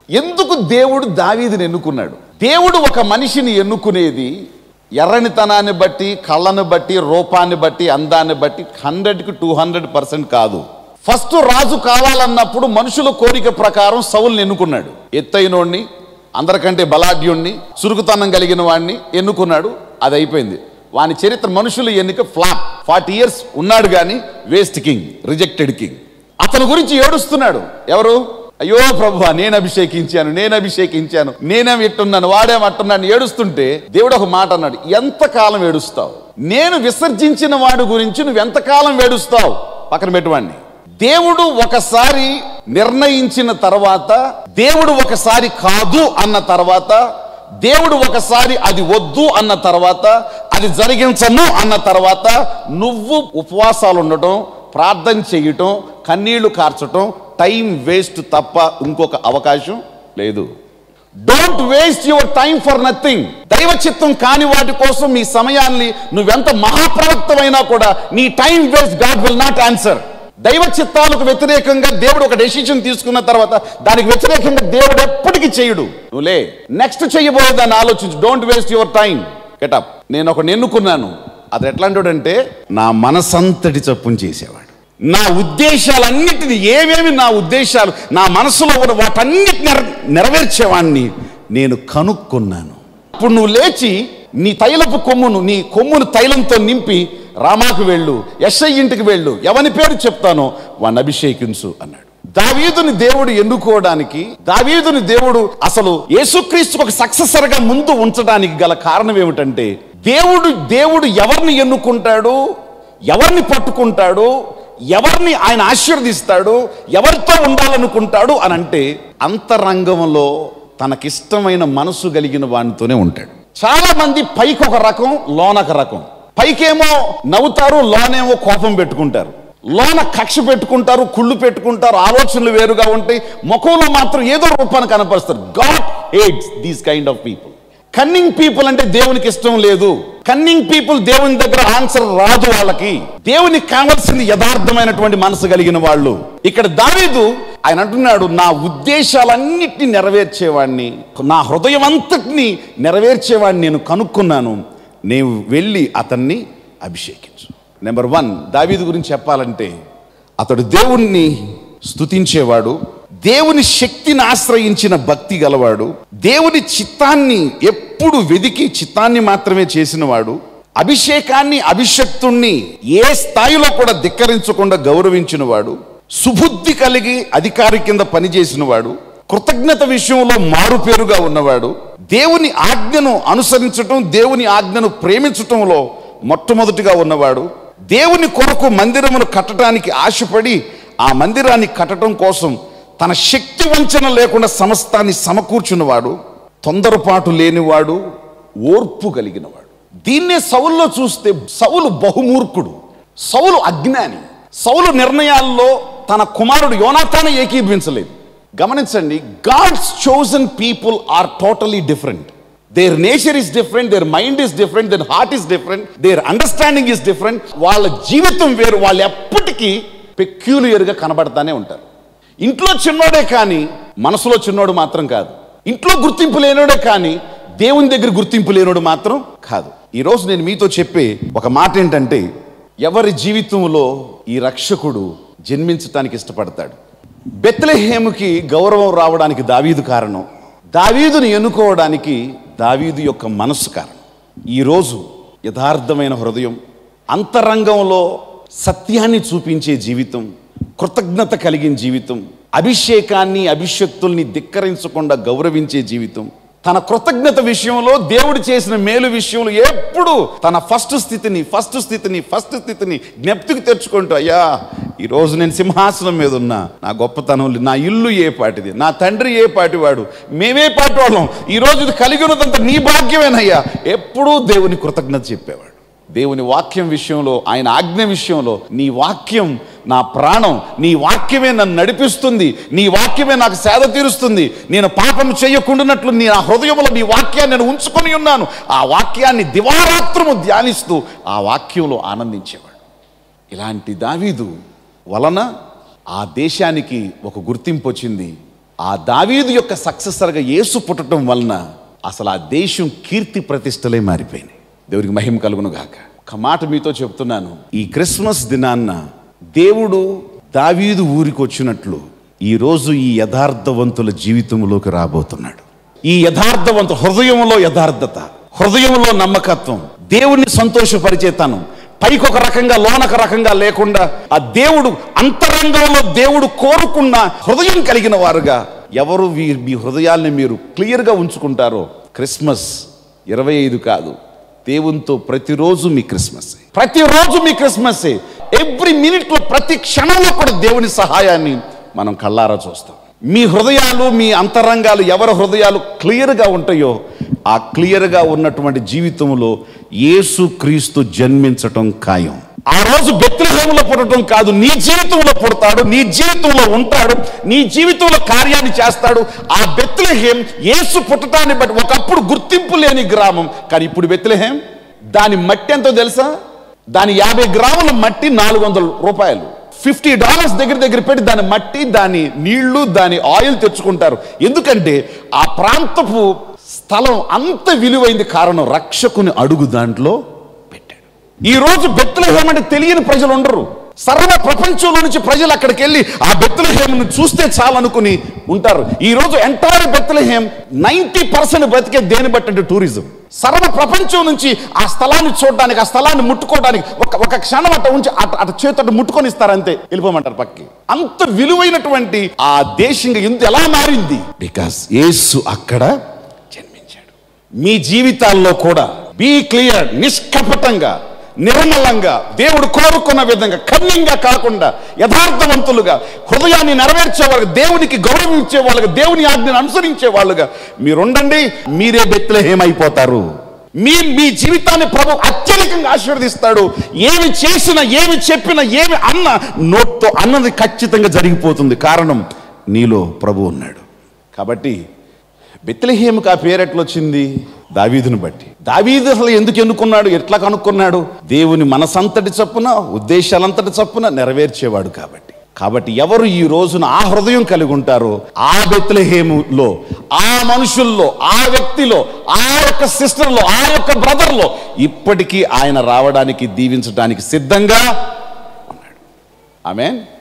ఎందుకు దేవుడు దావీదుని ఎన్నుకున్నాడు దేవుడు ఒక మనిషిని ఎన్నుకునేది ఎర్రనితనాన్ని బట్టి కళ్ళను బట్టి రూపాన్ని బట్టి అందాన్ని బట్టి హండ్రెడ్కి టూ హండ్రెడ్ పర్సెంట్ కాదు ఫస్ట్ రాజు కావాలన్నప్పుడు మనుషుల కోరిక ప్రకారం సౌల్ని ఎన్నుకున్నాడు ఎత్తైనోడిని అందరికంటే బలాఢ్యుణ్ణి చురుకుతనం కలిగిన వాడిని ఎన్నుకున్నాడు అది అయిపోయింది వాని చరిత్ర మనుషుల ఎన్నిక ఫ్లాప్ ఫార్టీ ఇయర్స్ ఉన్నాడు కానీ వేస్ట్ కింగ్ రిజెక్టెడ్ కింగ్ అతని గురించి ఏడుస్తున్నాడు ఎవరు అయ్యో ప్రభు నేను అభిషేకించాను నేను అభిషేకించాను నేనేం ఇట్టున్నాను వాడేం అట్టున్నాను ఏడుస్తుంటే దేవుడు ఒక మాట అన్నాడు ఎంతకాలం ఏడుస్తావు నేను విసర్జించిన వాడి గురించి నువ్వు ఎంతకాలం ఏడుస్తావు పక్కన పెట్టువాడిని దేవుడు ఒకసారి నిర్ణయించిన తర్వాత దేవుడు ఒకసారి కాదు అన్న తర్వాత దేవుడు ఒకసారి అది వద్దు అన్న తర్వాత అది జరిగించను అన్న తర్వాత నువ్వు ఉపవాసాలు ఉండటం ప్రార్థన చేయటం కన్నీళ్లు కార్చటం టైం వేస్ట్ తప్ప ఇంకొక అవకాశం లేదు don't waste your time for nothing దైవ చిత్తం కాని వాటి కోసం మీ సమయాన్ని నువ్వెంత మహాప్రవక్తమైనా కూడా నీ time waste God will not answer దైవ చిత్తాలకు వ్యతిరేకంగా దేవుడు ఒక డెసిషన్ తీసుకున్న తర్వాత దానికి వ్యతిరేకంగా దేవుడు ఎప్పటికీ చేయడు నువ్వులే నెక్స్ట్ చేయబోయే దాన్ని ఆలోచించు don't waste your time get up నేను ఒక ఎన్నుకున్నాను అది ఎట్లాంటి నా మనసంతటి చప్పుని చేసేవాడు నా ఉద్దేశాలన్నిటిని ఏమేమి నా ఉద్దేశాలు నా మనసులో ఉన్న వాటన్నిటి నెర నెరవేర్చేవాడిని నేను కనుక్కున్నాను ఇప్పుడు నువ్వు లేచి నీ తైలపు కొమ్మును నీ కొమ్మును తైలంతో నింపి రామాకు వెళ్ళు ఎస్ఐ ఇంటికి వెళ్ళు ఎవని పేరు చెప్తానో వాడిని అభిషేకించు అన్నాడు దావీదుని దేవుడు ఎన్నుకోవడానికి దావీదుని దేవుడు అసలు యేసుక్రీస్తుకు ఒక సక్సెసర్ గా ముందు ఉంచడానికి గల కారణం ఏమిటంటే దేవుడు దేవుడు ఎవరిని ఎన్నుకుంటాడు ఎవరిని పట్టుకుంటాడు ఎవరిని ఆయన ఆశీర్వదిస్తాడు ఎవరితో ఉండాలనుకుంటాడు అని అంటే అంతరంగంలో తనకిష్టమైన మనసు కలిగిన వానితోనే ఉంటాడు చాలా మంది పైకి ఒక రకం లోనొక రకం పైకేమో నవ్వుతారు లోనేమో కోపం పెట్టుకుంటారు లోన కక్ష పెట్టుకుంటారు కుళ్ళు పెట్టుకుంటారు ఆలోచనలు వేరుగా ఉంటాయి ముఖంలో మాత్రం ఏదో రూపాన్ని కనపరుస్తారు God hates these kind of people cunning people అంటే దేవునికి ఇష్టం లేదు కన్నింగ్ పీపుల్ దేవుని దగ్గర ఆన్సర్ రాదు వాళ్ళకి దేవునికి కావాల్సింది యథార్థమైనటువంటి మనసు కలిగిన వాళ్ళు ఇక్కడ దావీదు ఆయన అంటున్నాడు నా ఉద్దేశాలన్నిటిని నెరవేర్చేవాడిని నా హృదయం అంతటిని నెరవేర్చేవాడిని నేను కనుక్కున్నాను నేను వెళ్ళి అతన్ని అభిషేకించు నెంబర్ వన్ దావీదు గురించి చెప్పాలంటే అతడు దేవుణ్ణి స్తుతించేవాడు దేవుని శక్తిని ఆశ్రయించిన భక్తి గలవాడు దేవుని చిత్తాన్ని ఎప్పుడు వెదికి చిత్తాన్ని మాత్రమే చేసినవాడు అభిషేకాన్ని అభిషక్తుణ్ణి ఏ స్థాయిలో కూడా ధిక్కరించకుండా గౌరవించినవాడు సుబుద్ధి కలిగి అధికారి కింద పనిచేసినవాడు కృతజ్ఞత విషయంలో మారుపేరుగా ఉన్నవాడు దేవుని ఆజ్ఞను అనుసరించటం దేవుని ఆజ్ఞను ప్రేమించటంలో మొట్టమొదటిగా ఉన్నవాడు దేవుని కొరకు మందిరమును కట్టడానికి ఆశపడి ఆ మందిరాన్ని కట్టడం కోసం తన శక్తి వంచన లేకుండా సమస్తాన్ని సమకూర్చున్నవాడు తొందరపాటు లేనివాడు ఓర్పు కలిగినవాడు దీన్నే సౌల్లో చూస్తే సౌలు బహుమూర్ఖుడు సౌలు అజ్ఞాని సౌలు నిర్ణయాల్లో తన కుమారుడు యోనాతానే ఏకీభవించలేదు గమనించండి God's chosen people are totally different their nature is different their mind is different their heart is different their understanding is different వాళ్ళ జీవితం వేరు వాళ్ళు ఎప్పటికీ పెక్యూలియర్గా కనబడతానే ఉంటారు ఇంట్లో చిన్నోడే కానీ మనసులో చిన్నోడు మాత్రం కాదు ఇంట్లో గుర్తింపు లేనోడే కానీ దేవుని దగ్గర గుర్తింపు లేనోడు మాత్రం కాదు ఈరోజు నేను మీతో చెప్పే ఒక మాట ఏంటంటే ఎవరి జీవితంలో ఈ రక్షకుడు జన్మించటానికి ఇష్టపడతాడు బెత్లెహేముకి గౌరవం రావడానికి దావీదు కారణం దావీదుని ఎన్నుకోవడానికి దావీదు యొక్క మనస్సు కారణం ఈరోజు యథార్థమైన హృదయం అంతరంగంలో సత్యాన్ని చూపించే జీవితం కృతజ్ఞత కలిగిన జీవితం అభిషేకాన్ని అభిషక్తుల్ని ధిక్కరించకుండా గౌరవించే జీవితం తన కృతజ్ఞత విషయంలో దేవుడు చేసిన మేలు విషయంలో ఎప్పుడు తన ఫస్ట్ స్థితిని ఫస్ట్ స్థితిని ఫస్ట్ స్థితిని జ్ఞప్తికి తెచ్చుకుంటూ అయ్యా ఈ రోజు నేను సింహాసనం మీద ఉన్నా నా గొప్పతనం లే- నా ఇల్లు ఏ పాటిది నా తండ్రి ఏ పాటివాడు మేమే పాటి వాళ్ళం ఈ రోజు ఇది కలిగి ఉన్నదంతా నీ భాగ్యమేనయ్యా ఎప్పుడూ దేవుని కృతజ్ఞత చెప్పేవాడు దేవుని వాక్యం విషయంలో ఆయన ఆజ్ఞ విషయంలో నీ వాక్యం నా ప్రాణం నీ వాక్యమే నన్ను నడిపిస్తుంది నీ వాక్యమే నాకు సేద తీరుస్తుంది నేను పాపం చేయకుండానట్లు నీ నా హృదయంలో నీ వాక్యాన్ని నేను ఉంచుకొని ఉన్నాను ఆ వాక్యాన్ని దివారాత్రము ధ్యానిస్తూ ఆ వాక్యంలో ఆనందించేవాడు ఇలాంటి దావీదు వలన ఆ దేశానికి ఒక గుర్తింపు వచ్చింది ఆ దావీదు యొక్క సక్సెసర్గా యేసు పుట్టడం వలన అసలు ఆ దేశం కీర్తి ప్రతిష్టలే మారిపోయినాయి దేవుడికి మహిమ కలుగును గాక ఒక మాట మీతో చెప్తున్నాను ఈ క్రిస్మస్ దినాన్న దేవుడు దావీదు ఊరికి వచ్చినట్లు ఈరోజు ఈ యథార్థవంతుల జీవితంలోకి రాబోతున్నాడు ఈ యథార్థవంత హృదయంలో యథార్థత హృదయంలో నమ్మకత్వం దేవుణ్ణి సంతోషపరిచేతనం పైకి ఒక రకంగా లోనొక రకంగా లేకుండా ఆ దేవుడు అంతరంగంలో దేవుడు కోరుకున్న హృదయం కలిగిన వారుగా ఎవరు వీ- మీ హృదయాల్ని మీరు క్లియర్గా ఉంచుకుంటారో క్రిస్మస్ ఇరవై ఐదు కాదు దేవునితో ప్రతిరోజు మీ క్రిస్మస్ ప్రతిరోజు మీ క్రిస్మస్ ఎవ్రీ మినిట్లో ప్రతి క్షణంలో కూడా దేవుని సహాయాన్ని మనం కళ్ళారా చూస్తాం మీ హృదయాలు మీ అంతరంగాలు ఎవరి హృదయాలు క్లియర్గా ఉంటాయో ఆ క్లియర్గా ఉన్నటువంటి జీవితంలో యేసు క్రీస్తు జన్మించటం ఖాయం ఆ రోజు బెత్లహేములో పుట్టడం కాదు నీ జీవితంలో పుడతాడు నీ జీవితంలో ఉంటాడు నీ జీవితంలో కార్యాన్ని చేస్తాడు ఆ బెత్లహేం యేసు పుట్టడాన్ని బట్టి ఒకప్పుడు గుర్తింపు లేని గ్రామం కానీ ఇప్పుడు బెత్లహేం దాని మట్టి ఎంతో తెలుసా దాని యాభై గ్రాముల మట్టి నాలుగు వందల రూపాయలు ఫిఫ్టీ డాలర్స్ దగ్గర దగ్గర పెట్టి దాని మట్టి దాని నీళ్లు దాని ఆయిల్ తెచ్చుకుంటారు ఎందుకంటే ఆ ప్రాంతపు స్థలం అంత విలువైంది కారణం రక్షకుని అడుగు దాంట్లో పెట్టాడు ఈ రోజు బెత్లహేమ్ అంటే తెలియని ప్రజలు ఉండరు సర్వ ప్రపంచంలో నుంచి ప్రజలు అక్కడికి వెళ్ళి ఆ బెత్లహేమ్ను చూస్తే చాలనుకుని ఉంటారు ఈ రోజు ఎంటైర్ బెత్లహేమ్ నైంటీ పర్సెంట్ బతికే దేని బట్టి అంటే టూరిజం సర్వ ప్రపంచం నుంచి ఆ స్థలాన్ని చూడడానికి ఆ స్థలాన్ని ముట్టుకోవడానికి ఒక ఒక క్షణం అట్ట ఉంచి అట అట చేతట ముట్టుకొని ఇస్తారు అంతే వెళ్ళిపోమంటారు పక్కకి అంత విలువైనటువంటి ఆ దేశంగా ఎందుకు ఎలా మారింది బికాస్ యేసు అక్కడ జన్మించాడు మీ జీవితాల్లో కూడా బీ క్లియర్ నిష్కపటంగా నిర్మలంగా దేవుడు కోరుకున్న విధంగా కన్యంగా కాకుండా యథార్థవంతులుగా హృదయాన్ని నెరవేర్చే వాళ్ళకి దేవునికి గౌరవం ఇచ్చే వాళ్ళకి దేవుని ఆజ్ఞను అనుసరించే వాళ్ళుగా మీరుండండి మీరే బెత్లహేమైపోతారు మీ మీ జీవితాన్ని ప్రభు అత్యధికంగా ఆశీర్వదిస్తాడు ఏమి చేసినా ఏమి చెప్పినా ఏమి అన్న నోట్తో అన్నది ఖచ్చితంగా జరిగిపోతుంది కారణం నీలో ప్రభు ఉన్నాడు కాబట్టి బెత్లహేముకు ఆ పేరు ఎట్లా వచ్చింది దావీదును బట్టి దావీదు అసలు ఎందుకు ఎన్నుకున్నాడు ఎట్లా కనుక్కున్నాడు దేవుని మనసంతటి చప్పున ఉద్దేశాలంతటి చప్పున నెరవేర్చేవాడు కాబట్టి కాబట్టి ఎవరు ఈ రోజున ఆ హృదయం కలిగి ఉంటారో ఆ బెత్లహేములో ఆ మనుషుల్లో ఆ వ్యక్తిలో ఆ యొక్క సిస్టర్లో ఆ యొక్క బ్రదర్లో ఇప్పటికీ ఆయన రావడానికి దీవించడానికి సిద్ధంగా ఉన్నాడు ఆమెన్